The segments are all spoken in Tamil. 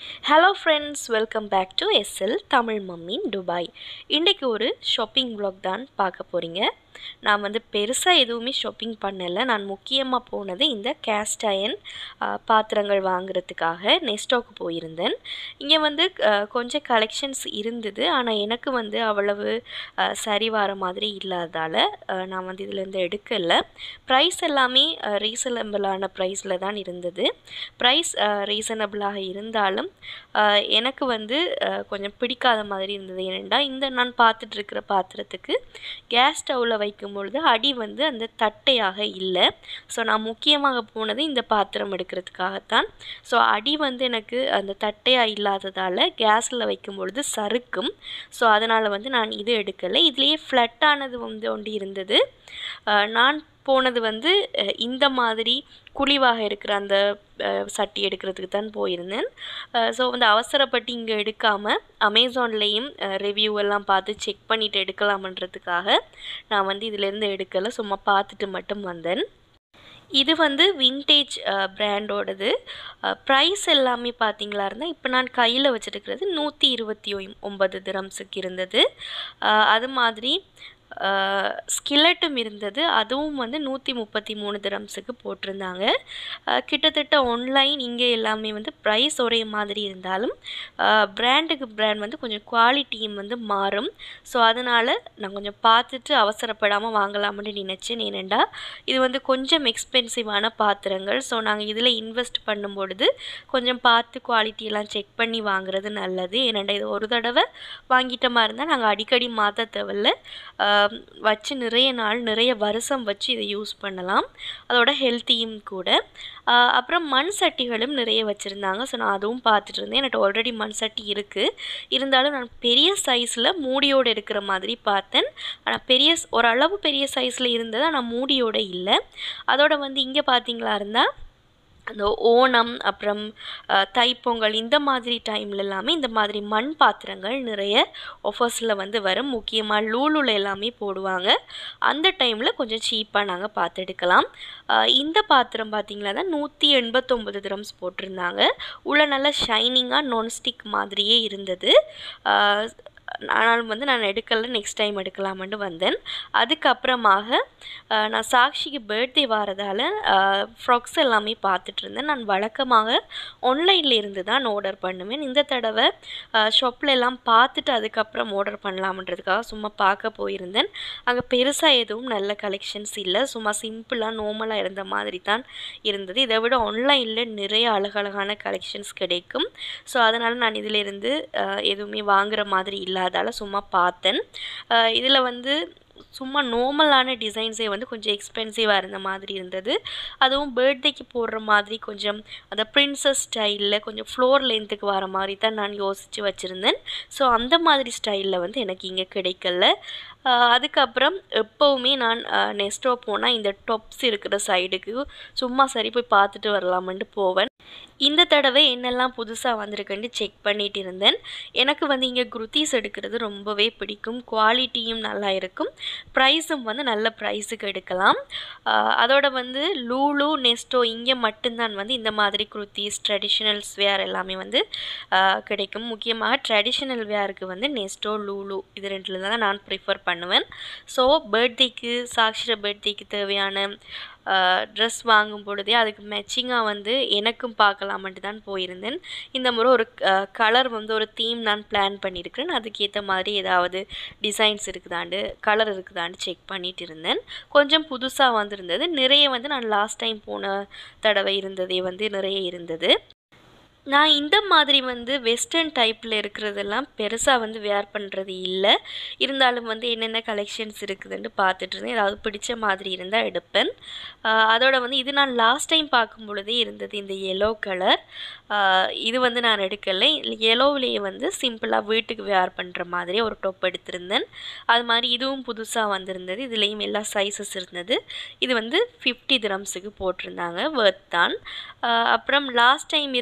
hello friends welcome back to SL Tamil mom in Dubai இன்றைக்கி ஒரு ஷாப்பிங் vlog தான் பார்க்க போகிறீங்க நான் வந்து பெருசாக எதுவுமே ஷாப்பிங் பண்ணலை நான் முக்கியமாக போனது இந்த கேஸ்ட் அயன் பாத்திரங்கள் வாங்குறதுக்காக நெஸ்டோக்கு போயிருந்தேன் இங்கே வந்து அஹ், கொஞ்சம் கலெக்ஷன்ஸ் இருந்தது ஆனால் எனக்கு வந்து அவ்வளவு அஹ், சரி வர மாதிரி இல்லாததால் அஹ், நான் வந்து இதுலேருந்து எடுக்கலை ப்ரைஸ் எல்லாமே ரீசனபிளான ப்ரைஸில் தான் இருந்தது ப்ரைஸ் ரீசனபிளாக இருந்தாலும் அஹ், எனக்கு வந்து அஹ், கொஞ்சம் பிடிக்காத மாதிரி இருந்தது ஏனெண்டா இந்த நான் பார்த்துட்டு இருக்கிற பாத்திரத்துக்கு கேஸ் ஸ்டவ்வில் வைக்கும் பொழுது அடி வந்து அந்த தட்டையாக இல்லை ஸோ நான் முக்கியமாக போனது இந்த பாத்திரம் எடுக்கிறதுக்காகத்தான் ஸோ அடி வந்து எனக்கு அந்த தட்டையாக இல்லாததால் கேஸில் வைக்கும் பொழுது சறுக்கும் ஸோ அதனால் வந்து நான் இது எடுக்கலை இதுலேயே ஃப்ளட்டானது வந்து ஒன்று இருந்தது அஹ், நான் போனது வந்து அஹ், இந்த மாதிரி குழிவாக இருக்கிற அந்த அஹ், சட்டி எடுக்கிறதுக்கு தான் போயிருந்தேன் ஸோ வந்து அவசரப்பட்டு இங்கே எடுக்காமல் அமேசான்லேயும் ரிவ்யூ எல்லாம் பார்த்து செக் பண்ணிவிட்டு எடுக்கலாமன்றதுக்காக நான் வந்து இதிலேருந்து எடுக்கலை சும்மா பார்த்துட்டு மட்டும் வந்தேன் இது வந்து வின்டேஜ் பிராண்டோடது ப்ரைஸ் எல்லாமே பார்த்தீங்களா இருந்தால் இப்போ நான் கையில் வச்சுருக்கிறது நூற்றி இருபத்தி ஒன்பது திரம்ஸுக்கு இருந்தது அஹ், அது மாதிரி ஸ்கில்லட்டும் இருந்தது அதுவும் வந்து நூற்றி முப்பத்தி மூணு திரம்ஸுக்கு போட்டிருந்தாங்க அஹ், கிட்டத்தட்ட ஆன்லைன் இங்கே எல்லாமே வந்து ப்ரைஸ் ஒரே மாதிரி இருந்தாலும் பிராண்டுக்கு பிராண்ட் வந்து கொஞ்சம் குவாலிட்டியும் வந்து மாறும் ஸோ அதனால் நான் கொஞ்சம் பார்த்துட்டு அவசரப்படாமல் வாங்கலாம்னு நினச்சேன் ஏனெண்டா இது வந்து கொஞ்சம் எக்ஸ்பென்சிவான பாத்திரங்கள் ஸோ நாங்கள் இதில் இன்வெஸ்ட் பண்ணும் பொழுது கொஞ்சம் பார்த்து குவாலிட்டி எல்லாம் செக் பண்ணி வாங்குறது நல்லது ஏனெண்டா இது ஒரு தடவை வாங்கிட்ட மாதிரி இருந்தால் நாங்கள் அடிக்கடி மாற்ற தேவையில்ல ஆம், வச்சு நிறைய நாள் நிறைய வருஷம் வச்சு இதை யூஸ் பண்ணலாம் அதோட ஹெல்த்தியும் கூட ஆ, அப்புறம் மண் சட்டிகளும் நிறைய வச்சுருந்தாங்க ஸோ நான் அதுவும் பார்த்துட்டு இருந்தேன் எனக்கு ஆல்ரெடி மண் சட்டி இருக்குது இருந்தாலும் நான் பெரிய சைஸில் மூடியோடு இருக்கிற மாதிரி பார்த்தேன் ஆனால் பெரிய ஓரளவு பெரிய சைஸில் இருந்தது ஆனால் மூடியோட இல்லை அதோட வந்து இங்கே பார்த்தீங்களா இருந்தால் அந்த ஓணம் அப்புறம் அஹ், தைப்பொங்கல் இந்த மாதிரி டைம்ல எல்லாமே இந்த மாதிரி மண் பாத்திரங்கள் நிறைய ஆஃபர்ஸில் வந்து வரும் முக்கியமாக லூலுல எல்லாமே போடுவாங்க அந்த டைமில் கொஞ்சம் சீப்பாக நாங்கள் பார்த்து எடுக்கலாம் அஹ், இந்த பாத்திரம் பார்த்தீங்களா தான் நூற்றி எண்பத்தொம்பது திரம்ஸ் போட்டிருந்தாங்க உள்ள நல்லா ஷைனிங்காக நான்ஸ்டிக் மாதிரியே இருந்தது அஹ், ஆனால் வந்து நான் எடுக்கல நெக்ஸ்ட் டைம் எடுக்கலாம்னு வந்தேன் அதுக்கப்புறமாக அஹ், நான் சாக்ஷிக்கு பர்த்டே வரதால் ஃப்ராக்ஸ் எல்லாமே பார்த்துட்டு இருந்தேன் நான் வழக்கமாக ஆன்லைனில் இருந்து தான் ஆர்டர் பண்ணுவேன் இந்த தடவை ஷாப்பில் எல்லாம் பார்த்துட்டு அதுக்கப்புறம் ஆர்டர் பண்ணலாம்ன்றதுக்காக சும்மா பார்க்க போயிருந்தேன் அங்கே பெருசாக எதுவும் நல்ல கலெக்ஷன்ஸ் இல்லை சும்மா சிம்பிளாக நார்மலாக இருந்த மாதிரி தான் இருந்தது இதை விட ஆன்லைனில் நிறைய அழகழகான கலெக்ஷன்ஸ் கிடைக்கும் ஸோ அதனால் நான் இதிலிருந்து அஹ், எதுவுமே வாங்குற மாதிரி இல்லாதால சும்மா பார்த்தேன் இதில் வந்து சும்மா நார்மலான டிசைன்ஸே வந்து கொஞ்சம் எக்ஸ்பென்சிவாக இருந்த மாதிரி இருந்தது அதுவும் பர்த்டேக்கு போடுற மாதிரி கொஞ்சம் அந்த பிரின்சஸ் ஸ்டைலில் கொஞ்சம் ஃப்ளோர் லென்த்துக்கு வர மாதிரி தான் நான் யோசித்து வச்சுருந்தேன் ஸோ அந்த மாதிரி ஸ்டைலில் வந்து எனக்கு இங்கே கிடைக்கல ஆஹ் அதுக்கப்புறம் எப்போவுமே நான் நெக்ஸ்டோ போனால் இந்த டொப்ஸ் இருக்கிற சைடுக்கு சும்மா சரி போய் பார்த்துட்டு வரலாமென்ட்டு போவேன் இந்த தடவை என்னெல்லாம் புதுசாக வந்திருக்குன்னு செக் பண்ணிட்டு இருந்தேன் எனக்கு வந்து இங்கே குருத்தீஸ் எடுக்கிறது ரொம்பவே பிடிக்கும் குவாலிட்டியும் நல்லா இருக்கும் ப்ரைஸும் வந்து நல்ல ப்ரைஸுக்கு எடுக்கலாம் ஆஹ் அதோட வந்து லூலு நெஸ்டோ இங்கே மட்டும்தான் வந்து இந்த மாதிரி குருத்தீஸ் ட்ரெடிஷ்னல்ஸ் வேர் எல்லாமே வந்து ஆஹ் கிடைக்கும் முக்கியமாக ட்ரெடிஷ்னல் வேருக்கு வந்து நெஸ்டோ லூலு இது ரெண்டில் தான் நான் ப்ரிஃபர் பண்ணுவேன் ஸோ பர்த்டேக்கு சாக்ஷிர பர்த்டேக்கு தேவையான ட்ரெஸ் வாங்கும் பொழுதே அதுக்கு மேட்சிங்காக வந்து எனக்கும் பார்க்கலாமன்ட்டு தான் போயிருந்தேன் இந்த முறை ஒரு கலர் வந்து ஒரு தீம் நான் பிளான் பண்ணியிருக்கிறேன் அதுக்கேற்ற மாதிரி ஏதாவது டிசைன்ஸ் இருக்குதாண்டு கலர் இருக்குதாண்டு செக் பண்ணிட்டு இருந்தேன் கொஞ்சம் புதுசாக வந்திருந்தது நிறைய வந்து நான் லாஸ்ட் டைம் போன தடவை இருந்ததே வந்து நிறைய இருந்தது நான் இந்த மாதிரி வந்து வெஸ்டர்ன் டைப்பில் இருக்கிறதெல்லாம் பெருசாக வந்து வேர் பண்ணுறது இல்லை இருந்தாலும் வந்து என்னென்ன கலெக்ஷன்ஸ் இருக்குதுன்னு பார்த்துட்டு இருந்தேன் ஏதாவது பிடிச்ச மாதிரி இருந்தால் எடுப்பேன் ஆஹ் அதோட வந்து இது நான் லாஸ்ட் டைம் பார்க்கும் பொழுதே இருந்தது இந்த எல்லோ கலர் இது வந்து நான் எடுக்கலை எல்லோவிலேயே வந்து சிம்பிளாக வீட்டுக்கு வேர் பண்ணுற மாதிரி ஒரு டொப் எடுத்திருந்தேன் அது மாதிரி இதுவும் புதுசாக வந்திருந்தது இதுலேயும் எல்லா சைஸஸ் இருந்தது இது வந்து ஃபிஃப்டி திரம்ஸுக்கு போட்டிருந்தாங்க ஒர்த் தான் ஆஹ் அப்புறம் லாஸ்ட் டைம் இருந்ததுலேயே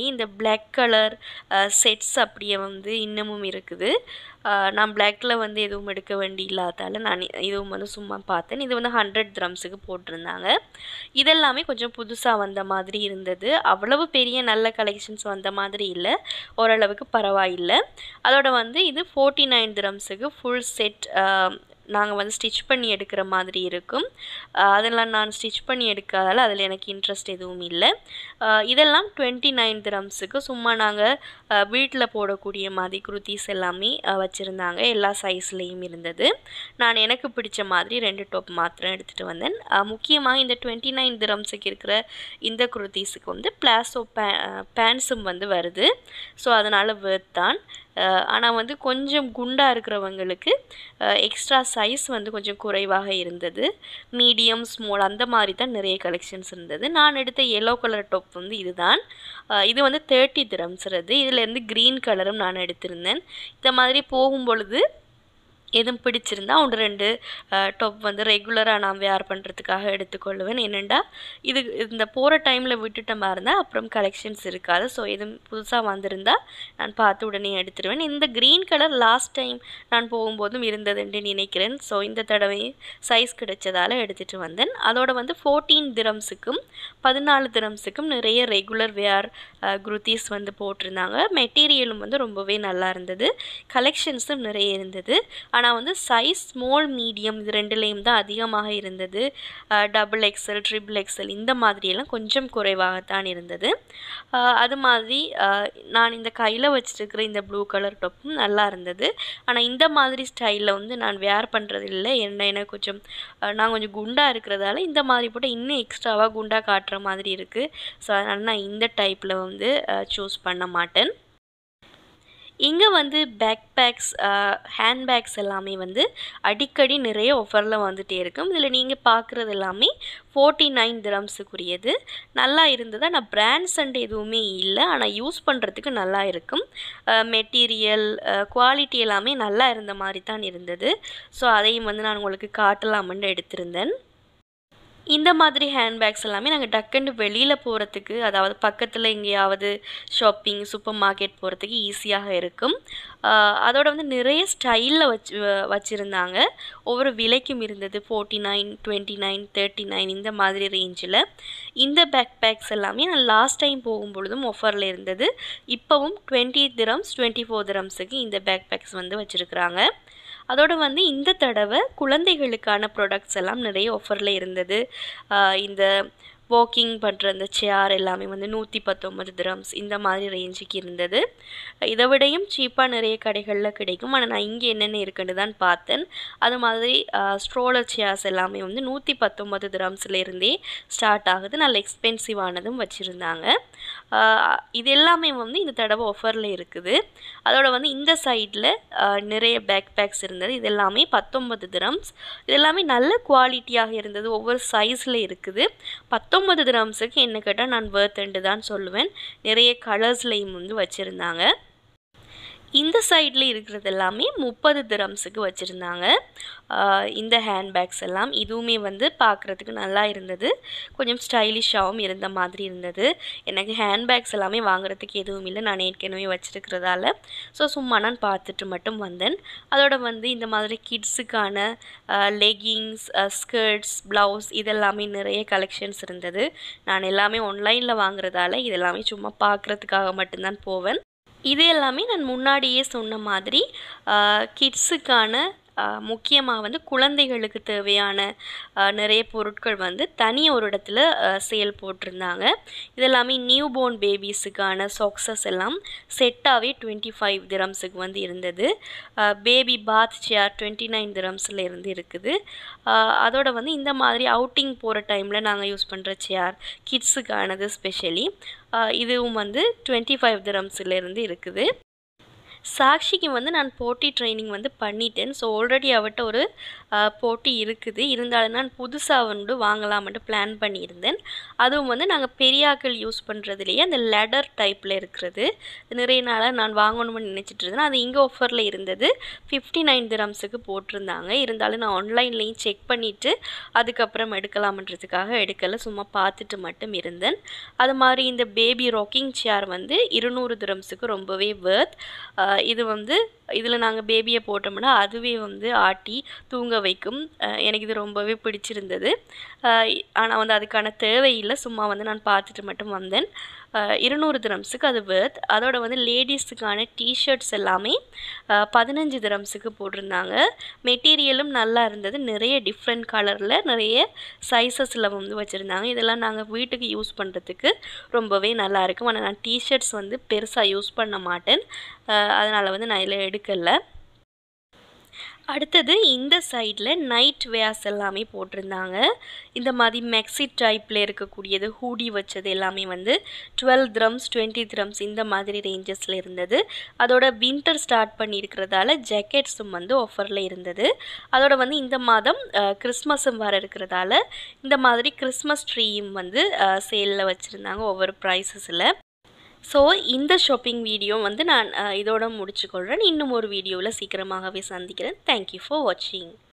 இந்த பிளாக் கலர் செட்ஸ் அப்படியே வந்து இன்னமும் இருக்குது அஹ் நான் பிளாக்ல வந்து எதுவும் எடுக்க வேண்டி இல்லாதால நான் இதுவும் வந்து சும்மா பார்த்தேன் இது வந்து ஹண்ட்ரட் த்ரம்ஸுக்கு போட்டிருந்தாங்க இதெல்லாமே கொஞ்சம் புதுசாக வந்த மாதிரி இருந்தது அவ்வளவு பெரிய நல்ல கலெக்ஷன்ஸ் வந்த மாதிரி இல்லை ஓரளவுக்கு பரவாயில்லை அதோட வந்து இது ஃபோர்ட்டி நைன் திரம்ஸுக்கு ஃபுல் செட் நாங்கள் வந்து ஸ்டிச் பண்ணி எடுக்கிற மாதிரி இருக்கும் அஹ் அதெல்லாம் நான் ஸ்டிச் பண்ணி எடுக்காதால அதில் எனக்கு இன்ட்ரெஸ்ட் எதுவும் இல்லை அஹ் இதெல்லாம் டுவெண்ட்டி நைன் திரம்ஸுக்கு சும்மா நாங்கள் வீட்டில் போடக்கூடிய மாதிரி குர்த்திஸ் எல்லாமே வச்சுருந்தாங்க எல்லா சைஸ்லேயும் இருந்தது நான் எனக்கு பிடிச்ச மாதிரி ரெண்டு டாப் மாத்திரம் எடுத்துகிட்டு வந்தேன் முக்கியமாக இந்த டுவெண்ட்டி நைன் திரம்ஸுக்கு இருக்கிற இந்த குர்த்திஸுக்கு வந்து பிளாசோ பே பேண்ட்ஸும் வந்து வருது ஸோ அதனால் வேர்த் தான் ஆனால் வந்து கொஞ்சம் குண்டாக இருக்கிறவங்களுக்கு எக்ஸ்ட்ரா சைஸ் வந்து கொஞ்சம் குறைவாக இருந்தது மீடியம் ஸ்மால் அந்த மாதிரி தான் நிறைய கலெக்ஷன்ஸ் இருந்தது நான் எடுத்த எல்லோ கலர் டாப் வந்து இதுதான் அஹ் இது வந்து தேர்ட்டி திரம்ஸ்றது இதுலேருந்து க்ரீன் கலரும் நான் எடுத்திருந்தேன் இந்த மாதிரி போகும் பொழுது எதுவும் பிடிச்சிருந்தா ஒன்று ரெண்டு டாப் வந்து ரெகுலராக நான் வேர் பண்ணுறதுக்காக எடுத்துக்கொள்ளுவேன் என்னென்னா இது இந்த போகிற டைமில் விட்டுட்ட மாதிரி இருந்தால் அப்புறம் கலெக்ஷன்ஸ் இருக்காது ஸோ எதுவும் புதுசாக வந்திருந்தா நான் பார்த்து உடனே எடுத்துருவேன் இந்த க்ரீன் கலர் லாஸ்ட் டைம் நான் போகும்போதும் இருந்ததுன்னு நினைக்கிறேன் ஸோ இந்த தடவை சைஸ் கிடைச்சதால் எடுத்துகிட்டு வந்தேன் அதோட வந்து ஃபோர்டீன் திரம்ஸுக்கும் பதினாலு திரம்ஸுக்கும் நிறைய ரெகுலர் வேர் குருத்தீஸ் வந்து போட்டிருந்தாங்க மெட்டீரியலும் வந்து ரொம்பவே நல்லா இருந்தது கலெக்ஷன்ஸும் நிறைய இருந்தது ஆனால் வந்து சைஸ் ஸ்மால் மீடியம் இது ரெண்டுலேயும் தான் அதிகமாக இருந்தது டபுள் எக்ஸல் ட்ரிபிள் எக்ஸல் இந்த மாதிரியெல்லாம் கொஞ்சம் குறைவாகத்தான் இருந்தது அஹ் அது மாதிரி அஹ் நான் இந்த கையில் வச்சுருக்கிற இந்த ப்ளூ கலர் டாப்பும் நல்லா இருந்தது ஆனால் இந்த மாதிரி ஸ்டைலில் வந்து நான் வேர் பண்ணுறது இல்லை என்ன எனக்கு கொஞ்சம் அஹ் நான் கொஞ்சம் குண்டாக இருக்கிறதால இந்த மாதிரி போட்டால் இன்னும் எக்ஸ்ட்ராவாக குண்டாக காட்டுற மாதிரி இருக்குது ஸோ அதனால் நான் இந்த டைப்பில் வந்து சூஸ் பண்ண மாட்டேன் இங்கே வந்து பேக் பேக்ஸ் ஹேண்ட்பேக்ஸ் எல்லாமே வந்து அடிக்கடி நிறைய ஆஃபரில் வந்துகிட்டே இருக்கும் இதில் நீங்கள் பார்க்குறது எல்லாமே ஃபோர்ட்டி நைன் திரம்ஸுக்குரியது நல்லா இருந்தது ஆனால் பிராண்ட்ஸ் அண்ட் எதுவுமே இல்லை ஆனால் யூஸ் பண்ணுறதுக்கு நல்லா இருக்கும் மெட்டீரியல் குவாலிட்டி எல்லாமே நல்லா இருந்த மாதிரி தான் இருந்தது ஸோ அதையும் வந்து நான் உங்களுக்கு காட்டலாம்னு எடுத்திருந்தேன் இந்த மாதிரி ஹேண்ட்பேக்ஸ் எல்லாமே நாங்கள் டக்குன்னு வெளியில் போகிறதுக்கு அதாவது பக்கத்தில் எங்கேயாவது ஷாப்பிங் சூப்பர் மார்க்கெட் போகிறதுக்கு ஈஸியாக இருக்கும் ஆஹ் அதோட வந்து நிறைய ஸ்டைலில் வச்சு வச்சுருந்தாங்க ஒவ்வொரு விலைக்கும் இருந்தது forty nine twenty nine thirty nine இந்த மாதிரி ரேஞ்சில் இந்த பேக் பேக்ஸ் எல்லாமே நான் லாஸ்ட் டைம் போகும்பொழுதும் ஆஃபரில் இருந்தது இப்போவும் டுவெண்ட்டி திரம்ஸ் டுவெண்ட்டி ஃபோர் திரம்ஸுக்கு இந்த பேக் பேக்ஸ் வந்து வச்சுருக்குறாங்க அதோட வந்து இந்த தடவை குழந்தைகளுக்கான ப்ராடக்ட்ஸ் எல்லாம் நிறைய ஆஃபரில் இருந்தது ஆஹ் இந்த வாக்கிங் பண்ணுற அந்த சேர் எல்லாமே வந்து நூற்றி பத்தொம்பது திரம்ஸ் இந்த மாதிரி ரேஞ்சுக்கு இருந்தது இதை விடையும் சீப்பாக நிறைய கடைகளில் கிடைக்கும் ஆனால் நான் இங்கே என்னென்ன இருக்குன்னு தான் பார்த்தேன் அது மாதிரி ஸ்ட்ரோலர் சேர்ஸ் எல்லாமே வந்து நூற்றி பத்தொம்பது திரம்ஸ்லேருந்தே ஸ்டார்ட் ஆகுது நல்ல எக்ஸ்பென்சிவானதும் வச்சுருந்தாங்க இது எல்லாமே வந்து இந்த தடவை ஆஃபரில் இருக்குது அதோட வந்து இந்த சைடில் நிறைய பேக் பேக்ஸ் இருந்தது இது எல்லாமே பத்தொம்பது திரம்ஸ் இது எல்லாமே நல்ல குவாலிட்டியாக இருந்தது ஒவ்வொரு சைஸில் இருக்குது பத்தொம்பது திரம்ஸுக்கு என்ன கேட்டால் நான் வேர்த்துண்டு தான் சொல்லுவேன் நிறைய கலர்ஸ்லையும் வந்து வச்சுருந்தாங்க இந்த சைடில் இருக்கிறது எல்லாமே முப்பது திரம்ஸுக்கு வச்சுருந்தாங்க இந்த ஹேண்ட்பேக்ஸ் எல்லாம் இதுவுமே வந்து பார்க்குறதுக்கு நல்லா இருந்தது கொஞ்சம் ஸ்டைலிஷாகவும் இருந்த மாதிரி இருந்தது எனக்கு ஹேண்ட்பேக்ஸ் எல்லாமே வாங்குறதுக்கு எதுவும் இல்லை நான் ஏற்கனவே வச்சுருக்கிறதால ஸோ சும்மா நான் பார்த்துட்டு மட்டும் வந்தேன் அதோட வந்து இந்த மாதிரி கிட்ஸுக்கான லெகிங்ஸ் ஸ்கர்ட்ஸ் ப்ளவுஸ் இதெல்லாமே நிறைய கலெக்ஷன்ஸ் இருந்தது நான் எல்லாமே ஆன்லைனில் வாங்குறதால இதெல்லாமே சும்மா பார்க்குறதுக்காக மட்டும்தான் போவேன் இது எல்லாமே நான் முன்னாடியே சொன்ன மாதிரி கிட்ஸுக்கான முக்கியமாக வந்து குழந்தைகளுக்கு தேவையான நிறைய பொருட்கள் வந்து தனி ஒரு இடத்துல சேல் போட்டிருந்தாங்க இதெல்லாமே நியூ போர்ன் பேபிஸுக்கான சாக்ஸஸ் எல்லாம் செட்டாகவே டுவெண்ட்டி ஃபைவ் திரம்ஸுக்கு வந்து இருந்தது baby bath chair twenty nine திரம்ஸில் இருந்து இருக்குது அதோட வந்து இந்த மாதிரி அவுட்டிங் போகிற டைமில் நாங்கள் யூஸ் பண்ணுற சேர் கிட்ஸுக்கானது ஸ்பெஷலி இதுவும் வந்து டுவெண்ட்டி ஃபைவ் திரம்ஸ்லேருந்து இருக்குது சாக்ஷிக்கு வந்து நான் போட்டி ட்ரைனிங் வந்து பண்ணிட்டேன் ஸோ ஆல்ரெடி அவட்ட ஒரு அஹ், போட்டி இருக்குது இருந்தாலும் நான் புதுசாக வந்து வாங்கலாம்னு பிளான் பண்ணியிருந்தேன் அதுவும் வந்து நாங்கள் பெரியாக்கள் யூஸ் பண்ணுறதுலேயே அந்த லெடர் டைப்பில் இருக்கிறது நிறைய நாளாக நான் வாங்கணும்னு நினச்சிட்டு இருந்தேன் அது இங்கே ஆஃபரில் இருந்தது ஃபிஃப்டி நைன் திரம்ஸுக்கு போட்டிருந்தாங்க இருந்தாலும் நான் ஆன்லைன்லேயும் செக் பண்ணிவிட்டு அதுக்கப்புறம் எடுக்கலாம்ன்றதுக்காக எடுக்கலை சும்மா பார்த்துட்டு மட்டும் இருந்தேன் அது மாதிரி இந்த பேபி ராக்கிங் சேர் வந்து இருநூறு திரம்ஸுக்கு ரொம்பவே வேர்த் இது வந்து இதில் நாங்கள் பேபியை போட்டோம்னா அதுவே வந்து ஆட்டி தூங்க வைக்கும் அஹ் எனக்கு இது ரொம்பவே பிடிச்சிருந்தது ஆனால் வந்து அதுக்கான தேவையில்லை சும்மா வந்து நான் பார்த்துட்டு மட்டும் வந்தேன் அஹ் இருநூறு திரம்ஸுக்கு அது வேர்த் அதோட வந்து லேடிஸுக்கான டிஷர்ட்ஸ் எல்லாமே அஹ் பதினஞ்சு திரம்ஸுக்கு போட்டிருந்தாங்க மெட்டீரியலும் நல்லா இருந்தது நிறைய டிஃப்ரெண்ட் கலரில் நிறைய சைஸஸில் வந்து வச்சுருந்தாங்க இதெல்லாம் நாங்கள் வீட்டுக்கு யூஸ் பண்ணுறதுக்கு ரொம்பவே நல்லா இருக்கும் ஆனால் நான் டிஷர்ட்ஸ் வந்து பெருசாக யூஸ் பண்ண மாட்டேன் அதனால் வந்து நான் இதில் எடுக்கலை அடுத்தது இந்த சைடில் நைட் வேர்ஸ் எல்லாமே போட்டிருந்தாங்க இந்த மாதிரி மெக்ஸி டைப்பில் இருக்கக்கூடியது ஹூடி வச்சது எல்லாமே வந்து டுவெல் த்ரம்ஸ் டுவெண்ட்டி த்ரம்ஸ் இந்த மாதிரி ரேஞ்சஸில் இருந்தது அதோட வின்டர் ஸ்டார்ட் பண்ணியிருக்கிறதால ஜாக்கெட்ஸும் வந்து ஆஃபரில் இருந்தது அதோட வந்து இந்த மாதம் கிறிஸ்மஸும் வர இருக்கிறதால இந்த மாதிரி கிறிஸ்மஸ் ட்ரீயும் வந்து சேலில் வச்சுருந்தாங்க ஒவ்வொரு ப்ரைஸஸில் ஸோ இந்த ஷாப்பிங் வீடியோ வந்து நான் அஹ், இதோட முடிச்சுக்கொள்கிறேன் இன்னும் ஒரு வீடியோவில் சீக்கிரமாகவே சந்திக்கிறேன் தேங்க்யூ ஃபார் வாட்சிங்